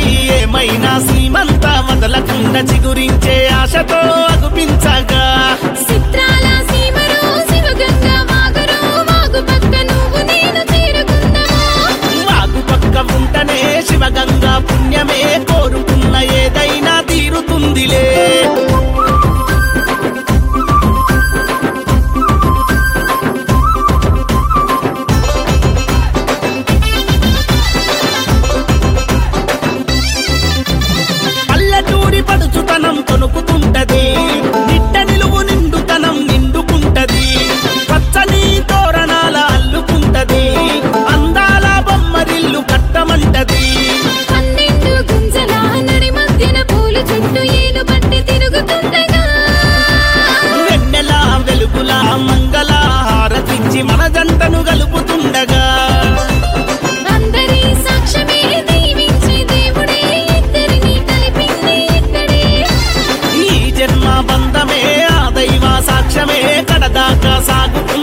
ఏమైనా సీమంత వదలకుండా చిగురించే ఆశతో అగుపించగా చిత్రాల సీమలో శివగంగ వాగులో వాగు పక్క నువ్వు నేను చేరుకుందాము వాగు పక్క ఉంటనే శివగంగా పుణ్యమే కోరుకున్న ఏదైనా తీరుతుందిలే పల్లెటూరి పడుచుతనం తొనుకుతుంటది నిట్ట నిలువు నిండుతనం నిండుకుంటది పచ్చని తోరణాల అల్లుకుంటది అందాల బొమ్మరిల్లు కట్టమంటది పన్నెండు గుంజల నడి మధ్యన పూలు చుట్టూ ఏలు పట్టి తిరుగుతుండగా వెన్నెల వెలుగుల మంగళ హారతిచ్చి మన జంటను గలుపుతుండగా అందరి సాక్ష్యమే దీవించే దేవుడే ఇద్దరిని కలిపింది ఇక్కడే ఈ జన్మ బంధమే ఆ దైవ సాక్ష్యమే కడదాకా సాగుతూ